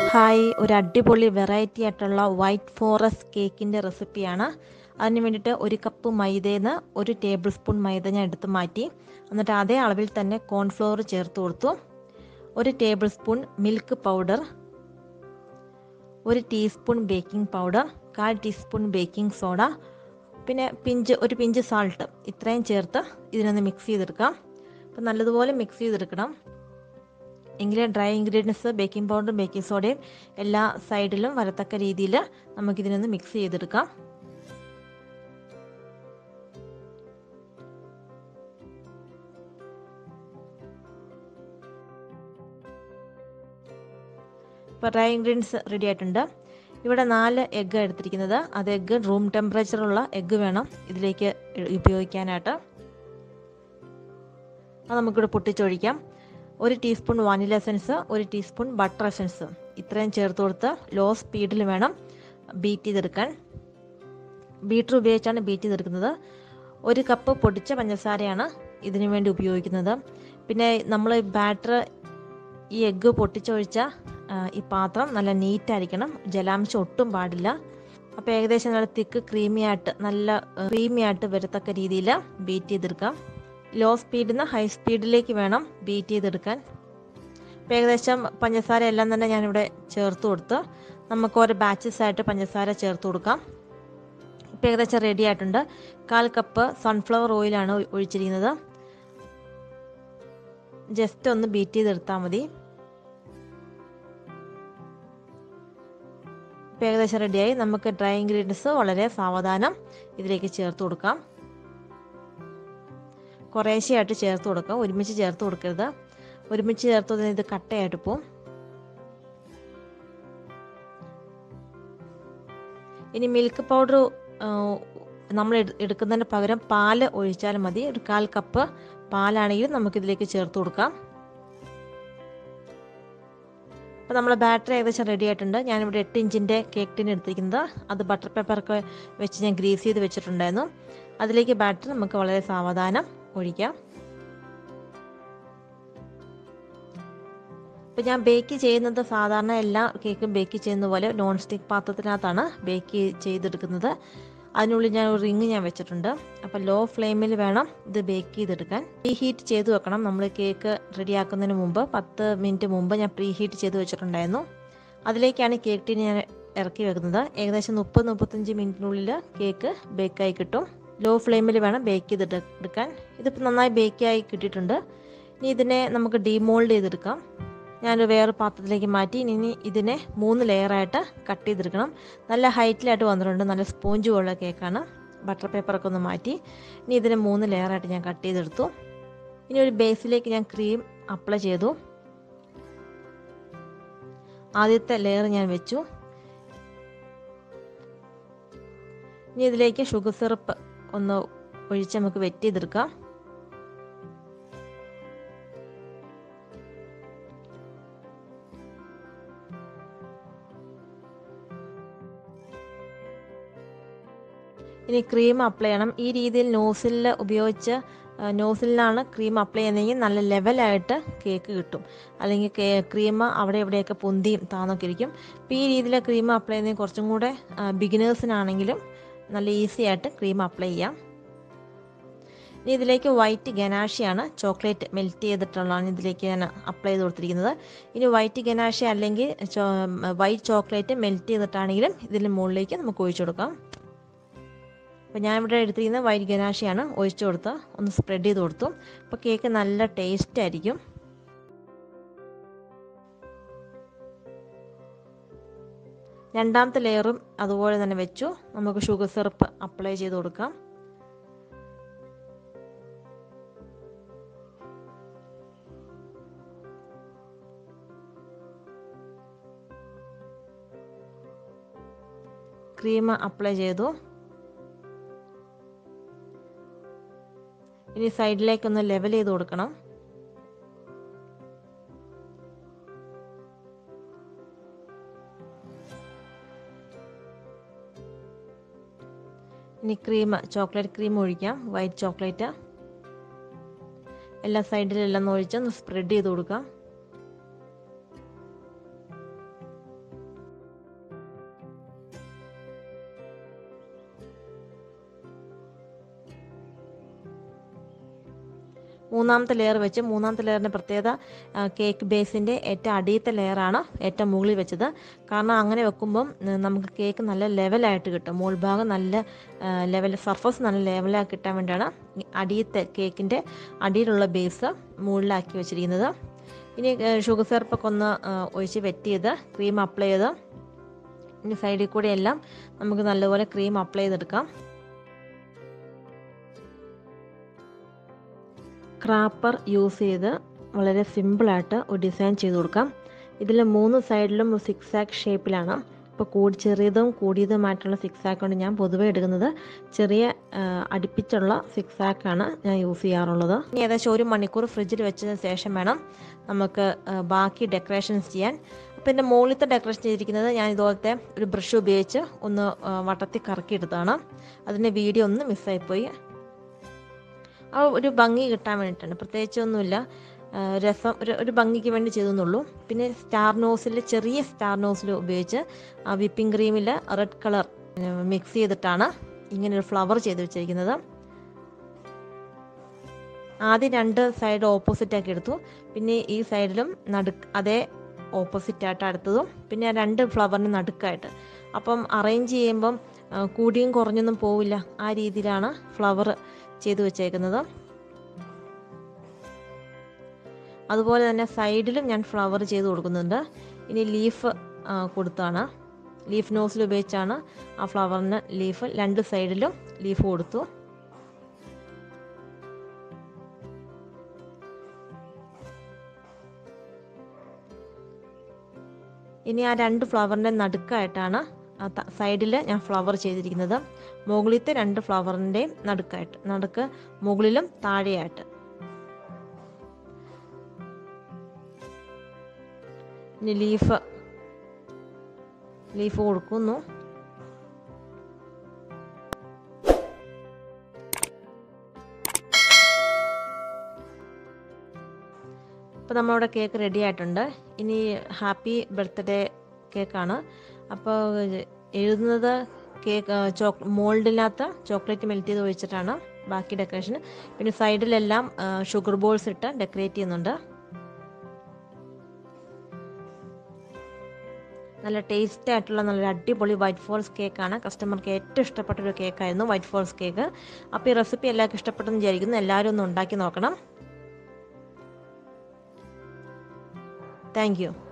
hi ഒരു അടിപൊളി variety ആയിട്ടുള്ള വൈറ്റ് ഫോറസ്റ്റ് കേക്കിൻ്റെ റെസിപ്പിയാണ് അതിന് വേണ്ടിയിട്ട് ഒരു കപ്പ് മൈദയിൽ ഒരു ടേബിൾ സ്പൂൺ മൈദ ഞാൻ എടുത്ത് മാറ്റി എന്നിട്ട് അതേ അളവിൽ തന്നെ കോൺഫ്ലോർ ചേർത്ത് കൊടുത്തു ഒരു ടേബിൾ സ്പൂൺ മിൽക്ക് പൗഡർ ഒരു ടീസ്പൂൺ ബേക്കിംഗ് പൗഡർ കാൽ ടീസ്പൂൺ ബേക്കിംഗ് സോഡ പിന്നെ പിഞ്ച് ഒരു പിഞ്ച് സാൾട്ട് ഇത്രയും ചേർത്ത് ഇതിനൊന്ന് മിക്സ് ചെയ്തെടുക്കാം അപ്പം നല്ലതുപോലെ മിക്സ് ചെയ്തെടുക്കണം എങ്കിലേ ഡ്രൈ ഇൻഗ്രീഡിയൻസ് ബേക്കിംഗ് പൗഡറും ബേക്കിംഗ് സോഡയും എല്ലാ സൈഡിലും വരത്തക്ക രീതിയിൽ നമുക്കിതിനൊന്ന് മിക്സ് ചെയ്തെടുക്കാം ഇപ്പോൾ ഡ്രൈ ഇൻഗ്രീഡിയൻസ് റെഡി ആയിട്ടുണ്ട് ഇവിടെ നാല് എഗ്ഗ് എടുത്തിരിക്കുന്നത് അത് എഗ്ഗ് റൂം ടെമ്പറേച്ചറുള്ള എഗ്ഗ് വേണം ഇതിലേക്ക് ഉപയോഗിക്കാനായിട്ട് അത് നമുക്കിവിടെ പൊട്ടിച്ചൊഴിക്കാം ഒരു ടീസ്പൂൺ വാനില എസൻസ് ഒരു ടീസ്പൂൺ ബട്ടർ എസൻസ് ഇത്രയും ചേർത്ത് കൊടുത്ത് ലോ സ്പീഡിൽ വേണം ബീറ്റ് ചെയ്തെടുക്കാൻ ബീറ്റർ ഉപയോഗിച്ചാണ് ബീറ്റ് ചെയ്തെടുക്കുന്നത് ഒരു കപ്പ് പൊടിച്ച പഞ്ചസാരയാണ് ഇതിനു വേണ്ടി ഉപയോഗിക്കുന്നത് പിന്നെ നമ്മൾ ബാറ്റർ ഈ എഗ്ഗ് പൊട്ടിച്ചൊഴിച്ച ഈ പാത്രം നല്ല നീറ്റായിരിക്കണം ജലാംശം ഒട്ടും പാടില്ല അപ്പോൾ ഏകദേശം നല്ല തിക്ക് ക്രീമി ആയിട്ട് നല്ല ക്രീമി ആയിട്ട് വരത്തക്ക രീതിയിൽ ബീറ്റ് ചെയ്തെടുക്കാം ലോ സ്പീഡിൽ നിന്ന് ഹൈ സ്പീഡിലേക്ക് വേണം ബീറ്റ് ചെയ്തെടുക്കാൻ അപ്പോൾ ഏകദേശം പഞ്ചസാര എല്ലാം തന്നെ ഞാനിവിടെ ചേർത്ത് കൊടുത്ത് നമുക്ക് ഓരോ ബാച്ചസ് ആയിട്ട് പഞ്ചസാര ചേർത്ത് കൊടുക്കാം ഇപ്പോൾ ഏകദേശം റെഡി ആയിട്ടുണ്ട് കാൽ കപ്പ് സൺഫ്ലവർ ഓയിലാണ് ഒഴിച്ചിരിക്കുന്നത് ജസ്റ്റ് ഒന്ന് ബീറ്റ് ചെയ്തെടുത്താൽ മതി ഇപ്പോൾ ഏകദേശം റെഡിയായി നമുക്ക് ഡ്രൈ ഇൻഗ്രീഡിയൻസ് വളരെ സാവധാനം ഇതിലേക്ക് ചേർത്ത് കൊടുക്കാം കുറേശ്ശെയായിട്ട് ചേർത്ത് കൊടുക്കാം ഒരുമിച്ച് ചേർത്ത് കൊടുക്കരുത് ഒരുമിച്ച് ചേർത്ത് ഇത് കട്ടയായിട്ട് പോവും ഇനി മിൽക്ക് പൗഡർ നമ്മൾ എടുക്കുന്നതിന് പകരം പാല് ഒഴിച്ചാൽ മതി ഒരു കാൽ കപ്പ് പാലാണെങ്കിലും നമുക്കിതിലേക്ക് ചേർത്ത് കൊടുക്കാം അപ്പോൾ നമ്മൾ ബാറ്ററി ഏകദേശം റെഡി ആയിട്ടുണ്ട് ഞാനിവിടെ എട്ട് ഇഞ്ചിൻ്റെ കേക്ക് ടിൻ എടുത്തിരിക്കുന്നത് അത് ബട്ടർ പേപ്പറൊക്കെ വെച്ച് ഞാൻ ഗ്രീസ് ചെയ്ത് വെച്ചിട്ടുണ്ടായിരുന്നു അതിലേക്ക് ബാറ്ററി നമുക്ക് വളരെ സാവധാനം ഒഴിക്കാം അപ്പോൾ ഞാൻ ബേക്ക് ചെയ്യുന്നത് സാധാരണ എല്ലാ കേക്കും ബേക്ക് ചെയ്യുന്ന പോലെ നോൺ സ്റ്റിക്ക് പാത്രത്തിനകത്താണ് ബേക്ക് ചെയ്തെടുക്കുന്നത് അതിനുള്ളിൽ ഞാൻ ഒരു റിങ് ഞാൻ വെച്ചിട്ടുണ്ട് അപ്പോൾ ലോ ഫ്ലെയിമിൽ വേണം ഇത് ബേക്ക് ചെയ്തെടുക്കാൻ പ്രീ ഹീറ്റ് ചെയ്ത് വെക്കണം നമ്മൾ കേക്ക് റെഡിയാക്കുന്നതിന് മുമ്പ് പത്ത് മിനിറ്റ് മുമ്പ് ഞാൻ പ്രീ ഹീറ്റ് ചെയ്ത് വെച്ചിട്ടുണ്ടായിരുന്നു അതിലേക്കാണ് കേക്ക് ടീൻ ഞാൻ ഇറക്കി വെക്കുന്നത് ഏകദേശം മുപ്പത് മുപ്പത്തഞ്ച് മിനിറ്റിനുള്ളിൽ കേക്ക് ബേക്കായി കിട്ടും ലോ ഫ്ലെയിമിൽ വേണം ബേക്ക് ചെയ്തെടുക്കാൻ ഇതിപ്പോൾ നന്നായി ബേക്കായി കിട്ടിയിട്ടുണ്ട് ഇനി ഇതിനെ നമുക്ക് ഡീമോൾഡ് ചെയ്തെടുക്കാം ഞാൻ വേറെ പാത്രത്തിലേക്ക് മാറ്റി ഇനി ഇതിനെ മൂന്ന് ലെയറായിട്ട് കട്ട് ചെയ്തെടുക്കണം നല്ല ഹൈറ്റിലായിട്ട് വന്നിട്ടുണ്ട് നല്ല സ്പോഞ്ച് ഉള്ള കേക്കാണ് ബട്ടർ പേപ്പറൊക്കെ ഒന്ന് മാറ്റി ഇനി ഇതിനെ മൂന്ന് ലെയറായിട്ട് ഞാൻ കട്ട് ചെയ്തെടുത്തു ഇനി ഒരു ബേസിലേക്ക് ഞാൻ ക്രീം അപ്ലൈ ചെയ്തു ആദ്യത്തെ ലെയർ ഞാൻ വെച്ചു ഇനി ഇതിലേക്ക് ഷുഗർ സിറപ്പ് ഒന്ന് ഒഴിച്ച് നമുക്ക് വെറ്റ് ചെയ്തെടുക്കാം ഇനി ക്രീം അപ്ലൈ ചെയ്യണം ഈ രീതിയിൽ നോസിലിൽ ഉപയോഗിച്ച് നോസിലാണ് ക്രീം അപ്ലൈ ചെയ്യുന്നതെങ്കിൽ നല്ല ലെവലായിട്ട് കേക്ക് കിട്ടും അല്ലെങ്കിൽ ക്രീം അവിടെ ഇവിടെയൊക്കെ പൊന്തിയും താന്നൊക്കെ ഇരിക്കും അപ്പോൾ ഈ രീതിയിൽ ക്രീം അപ്ലൈ ചെയ്യുന്നതിന് കുറച്ചും കൂടെ ബിഗിനേഴ്സിനാണെങ്കിലും നല്ല ഈസി ആയിട്ട് ക്രീം അപ്ലൈ ചെയ്യാം ഇനി ഇതിലേക്ക് വൈറ്റ് ഗനാഷിയാണ് ചോക്ലേറ്റ് മെൽറ്റ് ചെയ്തിട്ടുള്ളതാണ് ഇതിലേക്ക് ഞാൻ അപ്ലൈ ചെയ്ത് കൊടുത്തിരിക്കുന്നത് ഇനി വൈറ്റ് ഗനാഷി അല്ലെങ്കിൽ വൈറ്റ് ചോക്ലേറ്റ് മെൽറ്റ് ചെയ്തിട്ടാണെങ്കിലും ഇതിന് മുകളിലേക്ക് നമുക്ക് ഒഴിച്ചു കൊടുക്കാം അപ്പോൾ ഞാൻ ഇവിടെ എടുത്തിരിക്കുന്നത് വൈറ്റ് ഗനാഷിയാണ് ഒഴിച്ചു കൊടുത്ത് ഒന്ന് സ്പ്രെഡ് ചെയ്ത് കൊടുത്തു അപ്പോൾ കേക്ക് നല്ല ടേസ്റ്റ് ആയിരിക്കും രണ്ടാമത്തെ ലെയറും അതുപോലെ തന്നെ വെച്ചു നമുക്ക് ഷുഗർ സിറപ്പ് അപ്ലൈ ചെയ്ത് കൊടുക്കാം ക്രീം അപ്ലൈ ചെയ്തു ഇനി സൈഡിലേക്കൊന്ന് ലെവൽ ചെയ്ത് കൊടുക്കണം ഇനി ക്രീം ചോക്ലേറ്റ് ക്രീം ഒഴിക്കാം വൈറ്റ് ചോക്ലേറ്റ് എല്ലാ സൈഡിലെല്ലാം ഒന്ന് ഒഴിച്ച് ഒന്ന് സ്പ്രെഡ് ചെയ്ത് കൊടുക്കാം മൂന്നാമത്തെ ലെയർ വെച്ച് മൂന്നാമത്തെ ലെയറിൻ്റെ പ്രത്യേകത ആ, കേക്ക് ബേസിൻ്റെ ഏറ്റവും അടിയത്തെ ലെയറാണ് ഏറ്റവും മുകളിൽ വെച്ചത് കാരണം അങ്ങനെ വെക്കുമ്പം ഉം, നമുക്ക് കേക്ക് നല്ല ലെവലായിട്ട് കിട്ടും മുകൾ ഭാഗം നല്ല ലെവൽ സർഫസ് നല്ല ലെവലാക്കി കിട്ടാൻ വേണ്ടിയാണ് ഈ അടിയത്തെ കേക്കിൻ്റെ അടിയിലുള്ള ബേസ് മുകളിലാക്കി വെച്ചിരിക്കുന്നത് ഇനി ഷുഗർ സിറപ്പൊക്കെ ഒന്ന് ആ, ഒഴിച്ച് വെറ്റ് ചെയ്ത് ക്രീം അപ്ലൈ ചെയ്ത് ഇനി സൈഡിൽ കൂടെ എല്ലാം നമുക്ക് നല്ലപോലെ ക്രീം അപ്ലൈ ചെയ്തെടുക്കാം ക്രാപ്പർ യൂസ് ചെയ്ത് വളരെ സിമ്പിളായിട്ട് ഒരു ഡിസൈൻ ചെയ്ത് കൊടുക്കാം ഇതിൽ മൂന്ന് സൈഡിലും സിക്സ് ആക്ക് ഷേപ്പിലാണ് ഇപ്പോൾ കൂടി ചെറിയതും കൂടിയതുമായിട്ടുള്ള സിക്സ് ആക്കാണ് ഞാൻ പൊതുവെ എടുക്കുന്നത് ചെറിയ ആ, അടുപ്പിച്ചുള്ള സിക്സ് ആക്കാണ് ഞാൻ യൂസ് ചെയ്യാറുള്ളത് ഇനി ഏകദേശം ഒരു മണിക്കൂർ ഫ്രിഡ്ജിൽ വെച്ചതിന് ശേഷം വേണം നമുക്ക് ആ, ബാക്കി ഡെക്കറേഷൻസ് ചെയ്യാൻ അപ്പോൾ എൻ്റെ മുകളിലത്തെ ഡെക്കറേഷൻ ചെയ്തിരിക്കുന്നത് ഞാൻ ഇതുപോലത്തെ ഒരു ബ്രഷ് ഉപയോഗിച്ച് ഒന്ന് ആ, വട്ടത്തിൽ കറക്കിയെടുത്താണ് അതിൻ്റെ വീഡിയോ ഒന്ന് മിസ്സായിപ്പോയി ആ ഒരു ഭംഗി കിട്ടാൻ വേണ്ടിയിട്ടാണ് പ്രത്യേകിച്ചൊന്നുമില്ല ആ, രസം ഒരു ഒരു ഭംഗിക്ക് വേണ്ടി ചെയ്തെന്നുള്ളൂ പിന്നെ സ്റ്റാർ നോസിൽ ചെറിയ സ്റ്റാർ നോസിൽ ഉപയോഗിച്ച് ആ വിപ്പിംഗ് ക്രീമിൽ റെഡ് കളർ മിക്സ് ചെയ്തിട്ടാണ് ഇങ്ങനെ ഒരു ഫ്ലവർ ചെയ്ത് വെച്ചിരിക്കുന്നത് ആദ്യം രണ്ട് സൈഡ് ഓപ്പോസിറ്റ് ആക്കി എടുത്തു പിന്നെ ഈ സൈഡിലും നടുക്ക് അതേ ഓപ്പോസിറ്റ് ആയിട്ട് അടുത്തതും പിന്നെ ആ രണ്ട് ഫ്ലവറിന് നടുക്കായിട്ട് അപ്പം അറേഞ്ച് ചെയ്യുമ്പം ആ, കൂടിയും കുറഞ്ഞൊന്നും പോവില്ല ആ രീതിയിലാണ് ഫ്ലവർ ചെയ്തു വെച്ചേക്കുന്നത് അതുപോലെ തന്നെ സൈഡിലും ഞാൻ ഫ്ലവർ ചെയ്ത് കൊടുക്കുന്നുണ്ട് ഇനി ലീഫ് കൊടുത്താണ് ലീഫ് നോസിൽ ഉപയോഗിച്ചാണ് ആ ഫ്ലവറിന് ലീഫ് രണ്ട് സൈഡിലും ലീഫ് കൊടുത്തു ഇനി ആ രണ്ട് ഫ്ലവറിൻ്റെ നടുക്കായിട്ടാണ് സൈഡിൽ ഞാൻ ഫ്ലവർ ചെയ്തിരിക്കുന്നത് മുകളിലത്തെ രണ്ട് ഫ്ലവറിൻ്റെയും നടുക്കായിട്ട് നടുക്ക് മുകളിലും താഴെയായിട്ട് ഇനി ലീഫ് ലീഫ് കൊടുക്കുന്നു അപ്പോൾ നമ്മളുടെ കേക്ക് റെഡി ആയിട്ടുണ്ട് ഇനി ഹാപ്പി ബർത്ത്ഡേ കേക്കാണ് അപ്പോൾ എഴുതുന്നത് കേക്ക് ചോക്ക് മോൾഡിനകത്ത് ചോക്ലേറ്റ് മെൽറ്റ് ചെയ്ത് ഒഴിച്ചിട്ടാണ് ബാക്കി ഡെക്കറേഷൻ പിന്നെ സൈഡിലെല്ലാം ഷുഗർ ബോൾസ് ഇട്ട് ഡെക്കറേറ്റ് ചെയ്യുന്നുണ്ട് നല്ല ടേസ്റ്റി ആയിട്ടുള്ള നല്ല അടിപൊളി വൈറ്റ് ഫോൾസ് കേക്കാണ് കസ്റ്റമർക്ക് ഏറ്റവും ഇഷ്ടപ്പെട്ട ഒരു കേക്കായിരുന്നു വൈറ്റ് ഫോൾസ് കേക്ക് അപ്പോൾ ഈ റെസിപ്പി എല്ലാവർക്കും ഇഷ്ടപ്പെട്ടെന്ന് വിചാരിക്കുന്നു എല്ലാവരും ഒന്ന് ഉണ്ടാക്കി നോക്കണം താങ്ക് യു